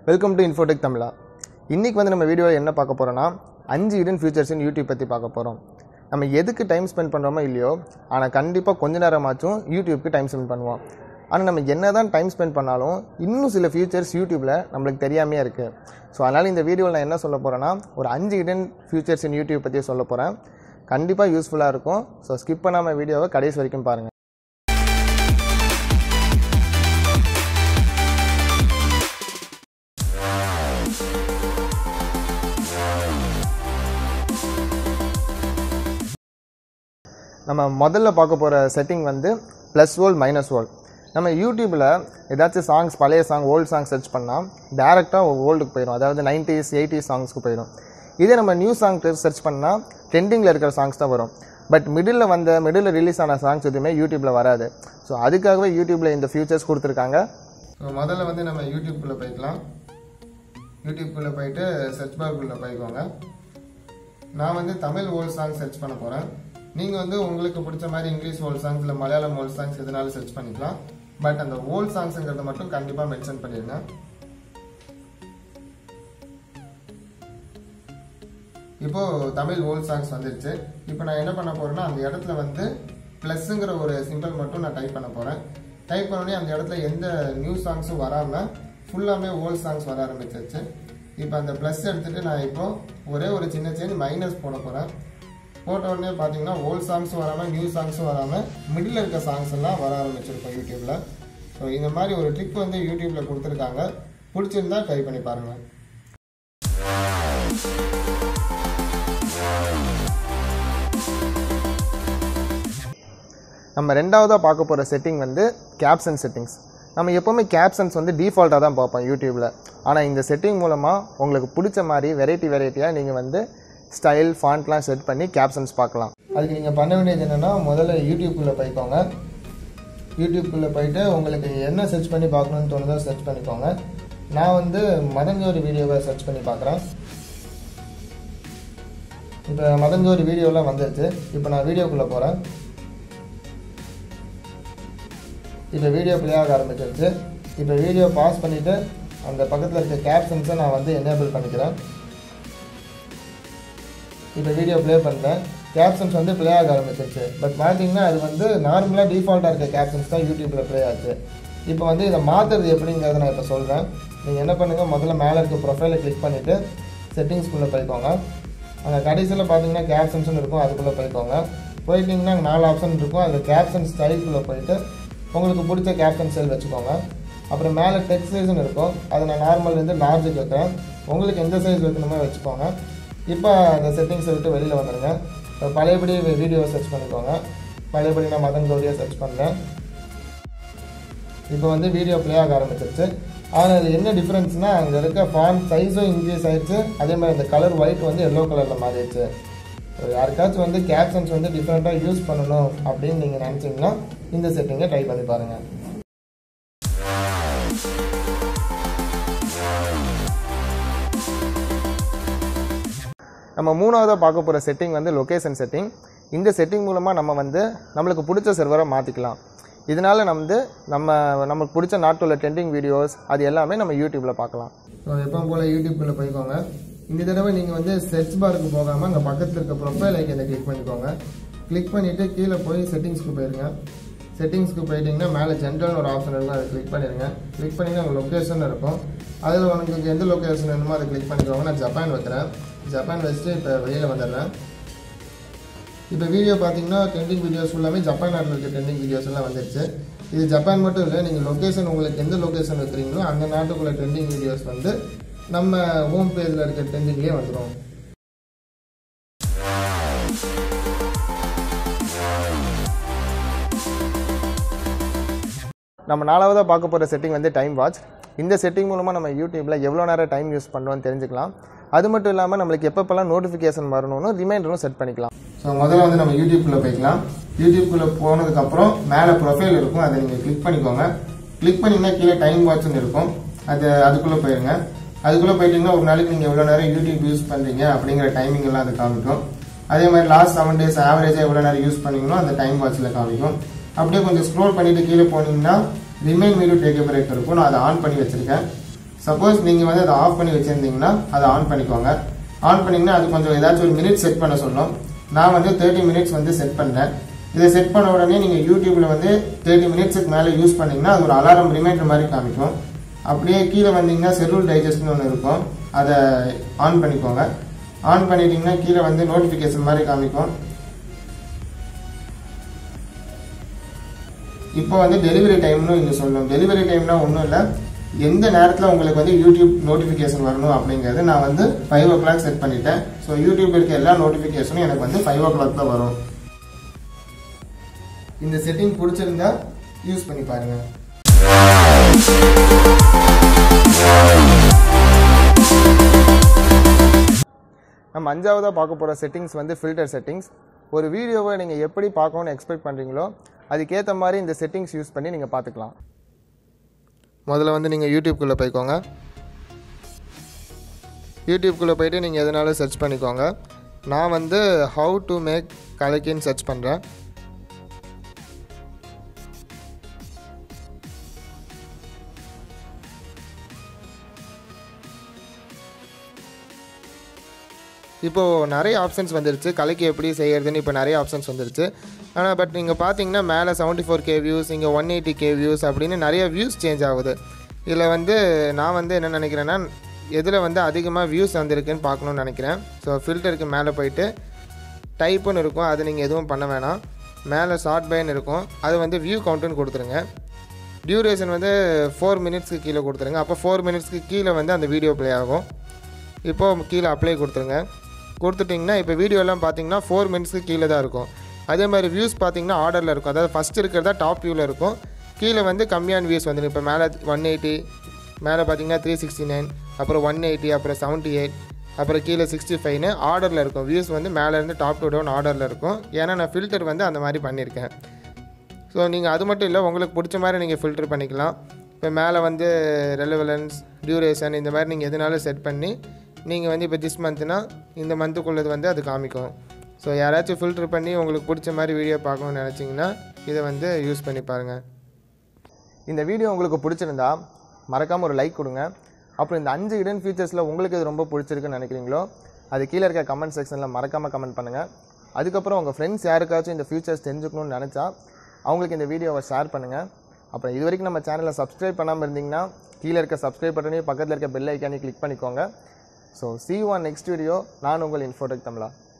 welcome to Infotech தமிழா இன்றைக்கி வந்து நம்ம வீடியோவில் என்ன பார்க்க போகிறோன்னா அஞ்சு இடன் ஃபியூச்சர்ஸ்னு யூடியூப் பற்றி பார்க்க போகிறோம் நம்ம எதுக்கு டைம் ஸ்பெண்ட் பண்ணுறோமோ இல்லையோ ஆனால் கண்டிப்பாக கொஞ்ச நேரமாச்சும் யூடியூப்க்கு டைம் ஸ்பெண்ட் பண்ணுவோம் ஆனால் நம்ம என்ன தான் டைம் ஸ்பெண்ட் பண்ணாலும் இன்னும் சில ஃபியூச்சர்ஸ் யூடியூப்பில் நம்மளுக்கு தெரியாமே இருக்குது ஸோ அதனால் இந்த வீடியோவில் நான் என்ன சொல்ல போகிறேன்னா ஒரு அஞ்சு இடன் ஃபியூச்சர்ஸ் இன் யூடியூப் பற்றி சொல்ல போகிறேன் கண்டிப்பாக யூஸ்ஃபுல்லாக இருக்கும் ஸோ ஸ்கிப் பண்ணாமல் வீடியோவை கடைசி வரைக்கும் பாருங்கள் நம்ம முதல்ல பார்க்க போகிற செட்டிங் வந்து ப்ளஸ் வோல் மைனஸ் வோல் நம்ம யூடியூப்பில் ஏதாச்சும் சாங்ஸ் பழைய சாங் ஓல்டு சாங் சர்ச் பண்ணால் டேரெக்டாக ஓல்டுக்கு போயிடும் அதாவது நைன்டிஸ் எயிட்டிஸ் சாங்ஸ்க்கு போயிடும் இதே நம்ம நியூ சாங் சர்ச் பண்ணால் ட்ரெண்டிங்கில் இருக்கிற சாங்ஸ் தான் வரும் பட் மிடில் வந்த மிடில் ரிலீஸ் ஆன சாங்ஸ் எதுவுமே யூடியூப்பில் வராது ஸோ அதுக்காகவே யூடியூப்பில் இந்த ஃபியூச்சர்ஸ் கொடுத்துருக்காங்க ஸோ முதல்ல வந்து நம்ம யூடியூப்குள்ளே போய்க்கலாம் யூடியூப்குள்ளே போயிட்டு சர்ச் பாருக்குள்ளே போய்க்கோங்க நான் வந்து தமிழ் ஓல்ட் சாங் சர்ச் பண்ண போகிறேன் நீங்கள் வந்து உங்களுக்கு பிடிச்ச மாதிரி இங்கிலீஷ் ஓல்ட் சாங்ஸ் இல்லை மலையாளம் ஓல்ட் சாங்ஸ் எதுனாலும் சர்ச் பண்ணிக்கலாம் பட் அந்த ஓல்ட் சாங்ஸுங்கிறத மட்டும் கண்டிப்பாக மென்ஷன் பண்ணிடுங்க இப்போ தமிழ் ஓல்ட் சாங்ஸ் வந்துருச்சு இப்போ நான் என்ன பண்ண போறேன்னா அந்த இடத்துல வந்து ப்ளஸ்ங்கிற ஒரு சிம்பிள் மட்டும் நான் டைப் பண்ண போறேன் டைப் பண்ணோடனே அந்த இடத்துல எந்த நியூ சாங்ஸும் வராமல் ஃபுல்லாமே ஓல்ட் சாங்ஸ் வர ஆரம்பிச்சிருச்சு இப்போ அந்த ப்ளஸ் எடுத்துட்டு நான் இப்போ ஒரே ஒரு சின்ன சேஞ்ச் மைனஸ் போட போறேன் போட்ட உடனே பார்த்தீங்கன்னா ஓல்ட் சாங்ஸும் வராமல் நியூ சாங்ஸும் வராமல் மிடில் இருக்க சாங்ஸ் எல்லாம் வர ஆரம்பிச்சிருக்கோம் யூடியூப்ல ஸோ இந்த மாதிரி ஒரு ட்ரிக் வந்து யூடியூப்ல கொடுத்துருக்காங்க பிடிச்சிருந்தா ட்ரை பண்ணி பாருங்க நம்ம ரெண்டாவதாக பார்க்க போகிற செட்டிங் வந்து கேப்சன் செட்டிங்ஸ் நம்ம எப்போவுமே கேப்சன்ஸ் வந்து டிஃபால்ட்டாக தான் பார்ப்போம் யூடியூப்பில் ஆனால் இந்த செட்டிங் மூலமாக உங்களுக்கு பிடிச்ச மாதிரி வெரைட்டி வெரைட்டியாக நீங்கள் வந்து ஸ்டைல் ஃபாண்ட்லாம் செட் பண்ணி கேப்சன்ஸ் பார்க்கலாம் அதுக்கு நீங்கள் பண்ண வேண்டியது என்னென்னா முதல்ல யூடியூப்குள்ளே போய்க்கோங்க யூடியூப்குள்ளே போயிட்டு உங்களுக்கு என்ன சர்ச் பண்ணி பார்க்கணுன்னு தோணுதோ சர்ச் பண்ணிக்கோங்க நான் வந்து மதஞ்சோரி வீடியோவை சர்ச் பண்ணி பார்க்குறேன் இப்போ மதஞ்சோரி வீடியோலாம் வந்துருச்சு இப்போ நான் வீடியோக்குள்ளே போகிறேன் இப்போ வீடியோ ப்ளே ஆக ஆரம்பிச்சிருச்சு இப்போ வீடியோ பாஸ் பண்ணிவிட்டு அந்த பக்கத்தில் இருக்க கேப்ஷன்ஸை நான் வந்து எனேபிள் பண்ணிக்கிறேன் இப்போ வீடியோ ப்ளே பண்ணுறேன் கேப்ஷன்ஸ் வந்து ப்ளே ஆக ஆரம்பிச்சிருச்சு பட் பார்த்தீங்கன்னா அது வந்து நார்மலாக டிஃபால்ட்டாக இருக்க கேப்ஷன்ஸ் தான் யூடியூப்பில் ப்ளே ஆச்சு இப்போ வந்து இதை மாற்றுறது எப்படிங்கிறத நான் இப்போ சொல்கிறேன் நீங்கள் என்ன பண்ணுங்கள் முதல்ல மேலே இருக்க ப்ரொஃபைலை கிளிக் பண்ணிவிட்டு செட்டிங்ஸ்குள்ளே போய்க்கோங்க அந்த கடைசியில் பார்த்தீங்கன்னா கேப்ஷன்ஸ்னு இருக்கும் அதுக்குள்ளே போய்க்கோங்க போயிட்டீங்கன்னா நாலு ஆப்ஷன் இருக்கும் அதில் கேப்ஷன் ஸ்டைல்குள்ளே போயிட்டு உங்களுக்கு பிடிச்ச கேப்ஷன் செல் வச்சுக்கோங்க அப்புறம் மேலே டெக்ஸ்ட் சைஸ்னு இருக்கும் அதை நான் நார்மல்லேருந்து லார்ஜுக்கு வைக்கிறேன் உங்களுக்கு எந்த சைஸ் வைக்கணுமோ வச்சுக்கோங்க இப்போ அந்த செட்டிங்ஸை விட்டு வெளியில் வந்துடுங்க இப்போ பழையபடி வீடியோ சர்ச் பண்ணிக்கோங்க பழையபடி நான் மதன் கௌரியை சர்ச் பண்ணுறேன் இப்போ வந்து வீடியோ ப்ளே ஆக ஆரம்பிச்சிருச்சு ஆனால் அது என்ன டிஃப்ரென்ஸ்னால் அங்கே இருக்க ஃபாண்ட் சைஸும் இன்க்ரீஸ் ஆயிடுச்சு அதே மாதிரி அந்த கலர் ஒயிட் வந்து எல்லோ கலரில் மாறிடுச்சு யாருக்காச்சும் வந்து கேப்ஷன்ஸ் வந்து டிஃப்ரெண்ட்டாக யூஸ் பண்ணணும் அப்படின்னு நீங்கள் நினச்சிங்கன்னா இந்த செட்டிங்கை ட்ரை பண்ணி பாருங்கள் நம்ம மூணாவதாக பார்க்க போகிற செட்டிங் வந்து லொக்கேஷன் செட்டிங் இந்த செட்டிங் மூலமாக நம்ம வந்து நம்மளுக்கு பிடிச்ச சர்வரை மாற்றிக்கலாம் இதனால் நம்ம வந்து நம்ம நமக்கு பிடிச்ச நாட்டுள்ள ட்ரெண்டிங் வீடியோஸ் அது எல்லாமே நம்ம யூடியூப்பில் பார்க்கலாம் ஸோ எப்பவும் போல் யூடியூப்குள்ளே போய்க்கோங்க இந்த தடவை நீங்கள் வந்து சர்ச் பாருக்கு போகாமல் அங்கே பக்கத்தில் இருக்க ப்ரொஃபைல் ஐக்கனை கிளிக் பண்ணிக்கோங்க கிளிக் பண்ணிவிட்டு கீழே போய் செட்டிங்ஸ்க்கு போயிருங்க செட்டிங்ஸ்க்கு போயிட்டீங்கன்னா மேலே ஜென்ரல்னு ஒரு ஆப்ஷன் இருக்கும் அதை கிளிக் பண்ணிடுங்க கிளிக் பண்ணிங்கன்னா உங்கள் லொக்கேஷன் இருக்கும் அதில் உங்களுக்கு எந்த லொக்கேஷன் வேணுமோ அதை கிளிக் பண்ணிக்கோங்க நான் ஜப்பான் வைக்கிறேன் ஜப்பான் வச்சுட்டு இப்போ வெளியில் வந்துடுறேன் இப்போ வீடியோ பார்த்தீங்கன்னா ட்ரெண்டிங் வீடியோஸ் ஃபுல்லாமே ஜப்பான் நாட்டில் இருக்க ட்ரெண்டிங் வீடியோஸ் எல்லாம் வந்துருச்சு இது ஜப்பான் மட்டும் இல்லை நீங்கள் லொக்கேஷன் உங்களுக்கு எந்த லொக்கேஷன் வைக்கிறீங்களோ அந்த நாட்டுக்குள்ள ட்ரெண்டிங் வீடியோஸ் வந்து நம்ம ஹோம் பேஜில் இருக்க ட்ரெண்டிங்லேயே வந்துடும் நம்ம நாலாவதாக பார்க்க போகிற செட்டிங் வந்து டைம் வாட்ச் இந்த செட்டிங் மூலமாக நம்ம யூடியூப்பில் எவ்வளோ நேரம் டைம் யூஸ் பண்ணுறோம்னு தெரிஞ்சுக்கலாம் அது மட்டும் இல்லாமல் நம்மளுக்கு எப்பப்பெல்லாம் நோட்டிஃபிகேஷன் வரணும்னு ரிமைண்டரும் செட் பண்ணிக்கலாம் ஸோ முதல்ல வந்து நம்ம யூடியூப்குள்ளே போய்க்கலாம் யூடியூப்குள்ளே போனதுக்கப்புறம் மேலே ப்ரொஃபைல் இருக்கும் அதை நீங்கள் கிளிக் பண்ணிக்கோங்க கிளிக் பண்ணிங்கன்னா கீழே டைம் வாட்ச்னு இருக்கும் அது அதுக்குள்ளே போயிருங்க அதுக்குள்ளே போயிட்டீங்கன்னா ஒரு நாளைக்கு நீங்கள் எவ்வளோ நேரம் யூடியூப் யூஸ் பண்ணுறீங்க அப்படிங்கிற டைமிங் எல்லாம் அது காமிக்கும் அதே மாதிரி லாஸ்ட் செவன் டேஸ் ஆவரேஜாக எவ்வளோ நேரம் யூஸ் பண்ணீங்களோ அந்த டைம் வாட்சில் காமிக்கும் அப்படியே கொஞ்சம் ஸ்க்ரோல் பண்ணிட்டு கீழே போனீங்கன்னா remind me to take break இருக்கும் நான் அதை ஆன் பண்ணி வச்சிருக்கேன் சப்போஸ் நீங்கள் வந்து அதை ஆஃப் பண்ணி வச்சுருந்தீங்கன்னா அதை ஆன் பண்ணிக்கோங்க ஆன் பண்ணிங்கன்னா அது கொஞ்சம் ஏதாச்சும் ஒரு மினிட் செட் பண்ண சொல்லும் நான் வந்து தேர்ட்டி மினிட்ஸ் வந்து செட் பண்ணேன் இதை செட் பண்ண உடனே நீங்கள் யூடியூப்பில் வந்து தேர்ட்டி மினிட்ஸுக்கு மேலே யூஸ் பண்ணீங்கன்னா அது ஒரு அலாரம் ரிமைண்டர் மாதிரி காமிக்கும் அப்படியே கீழே வந்தீங்கன்னா செல்லுல் டைஜஸ்ட்னு ஒன்று இருக்கும் அதை ஆன் பண்ணிக்கோங்க ஆன் பண்ணிட்டீங்கன்னா கீழே வந்து நோட்டிஃபிகேஷன் மாதிரி காமிக்கும் இப்போ வந்து டெலிவரி டைம்னு இங்கே சொல்லணும் டெலிவரி டைம்னா ஒன்றும் இல்லை எந்த நேரத்தில் உங்களுக்கு வந்து யூடியூப் நோட்டிஃபிகேஷன் வரணும் அப்படிங்கிறது நான் வந்து ஃபைவ் ஓ கிளாக் செட் பண்ணிட்டேன் ஸோ யூடியூப் இருக்க எல்லா நோட்டிஃபிகேஷனும் எனக்கு வந்து ஃபைவ் ஓ கிளாக் தான் வரும் இந்த செட்டிங் பிடிச்சிருந்தா யூஸ் பண்ணி பாருங்க நம்ம அஞ்சாவதாக பார்க்க போகிற செட்டிங்ஸ் வந்து ஃபில்டர் செட்டிங்ஸ் ஒரு வீடியோவை நீங்கள் எப்படி பார்க்கணும்னு எக்ஸ்பெக்ட் பண்ணுறீங்களோ அதுக்கேற்ற மாதிரி இந்த செட்டிங்ஸ் யூஸ் பண்ணி நீங்கள் பார்த்துக்கலாம் முதல்ல வந்து நீங்கள் யூடியூப்குள்ளே போய்க்கோங்க யூடியூப்குள்ளே போயிட்டு நீங்கள் எதனாலும் சர்ச் பண்ணிக்கோங்க நான் வந்து ஹவு டு மேக் கலக்கின்னு சர்ச் பண்ணுறேன் இப்போது நிறைய ஆப்ஷன்ஸ் வந்துருச்சு கலைக்கு எப்படி செய்கிறதுன்னு இப்போ நிறைய ஆப்ஷன்ஸ் வந்துருச்சு ஆனால் பட் நீங்கள் பார்த்தீங்கன்னா மேலே செவன்ட்டி ஃபோர் கே வியூஸ் இங்கே ஒன் எயிட்டி கே வியூஸ் அப்படின்னு நிறைய வியூஸ் சேஞ்ச் ஆகுது இதில் வந்து நான் வந்து என்ன நினைக்கிறேன்னா எதில் வந்து அதிகமாக வியூஸ் வந்திருக்குன்னு பார்க்கணுன்னு நினைக்கிறேன் ஸோ ஃபில்டருக்கு மேலே போயிட்டு டைப்புன்னு இருக்கும் அது நீங்கள் எதுவும் பண்ண வேணாம் மேலே ஷார்ட் பைன்னு இருக்கும் அது வந்து வியூ கவுண்ட்டுன்னு கொடுத்துருங்க டியூரேஷன் வந்து ஃபோர் மினிட்ஸ்க்கு கீழே கொடுத்துருங்க அப்போ ஃபோர் மினிட்ஸ்க்கு கீழே வந்து அந்த வீடியோ ப்ளே ஆகும் இப்போது கீழே அப்ளை கொடுத்துருங்க கொடுத்துட்டிங்கன்னா இப்போ வீடியோலாம் பார்த்தீங்கன்னா ஃபோர் மினிட்ஸ்க்கு கீழே தான் இருக்கும் அதே மாதிரி வியூஸ் பார்த்தீங்கன்னா ஆர்டரில் இருக்கும் அதாவது ஃபஸ்ட் இருக்கிறதா டாப் வியூவில் இருக்கும் கீழே வந்து கம்மியான வியூஸ் வந்துடும் இப்போ மேலே ஒன் எயிட்டி மேலே பார்த்தீங்கன்னா த்ரீ சிக்ஸ்டி நைன் அப்புறம் ஒன் எயிட்டி அப்புறம் செவன்ட்டி எயிட் அப்புறம் கீழே சிக்ஸ்டி ஃபைவ்னு ஆர்டரில் இருக்கும் வியூஸ் வந்து மேலேருந்து டாப் டு டவுன் ஆர்டரில் இருக்கும் ஏன்னா நான் ஃபில்டர் வந்து அந்த மாதிரி பண்ணியிருக்கேன் ஸோ நீங்கள் அது மட்டும் இல்லை உங்களுக்கு பிடிச்ச மாதிரி நீங்கள் ஃபில்டர் பண்ணிக்கலாம் இப்போ மேலே வந்து ரெலவலன்ஸ் டியூரேஷன் இந்த மாதிரி நீங்கள் எதுனாலும் செட் பண்ணி நீங்கள் வந்து இப்போ திஸ் மந்த்னா இந்த மந்த்துக்குள்ளது வந்து அது காமிக்கும் ஸோ யாராச்சும் ஃபில்டர் பண்ணி உங்களுக்கு பிடிச்ச மாதிரி வீடியோ பார்க்கணும்னு நினச்சிங்கன்னா இதை வந்து யூஸ் பண்ணி பாருங்கள் இந்த வீடியோ உங்களுக்கு பிடிச்சிருந்தா மறக்காமல் ஒரு லைக் கொடுங்க அப்புறம் இந்த அஞ்சு இடன் ஃபீச்சர்ஸில் உங்களுக்கு இது ரொம்ப பிடிச்சிருக்குன்னு நினைக்கிறீங்களோ அது கீழே இருக்க கமெண்ட் செக்ஷனில் மறக்காமல் கமெண்ட் பண்ணுங்கள் அதுக்கப்புறம் உங்கள் ஃப்ரெண்ட்ஸ் யாருக்காச்சும் இந்த ஃபீச்சர்ஸ் தெரிஞ்சுக்கணும்னு நினச்சா அவங்களுக்கு இந்த வீடியோவை ஷேர் பண்ணுங்கள் அப்புறம் இது வரைக்கும் நம்ம சேனலை சப்ஸ்கிரைப் பண்ணாமல் இருந்தீங்கன்னா கீழே இருக்க சப்ஸ்கிரைப் பட்டனையும் பக்கத்தில் இருக்க பெல் ஐக்கானையும் கிளிக் பண்ணிக்கோங்க so see on next video நான் உங்கள் இன்ஃபோடெக் தமிழா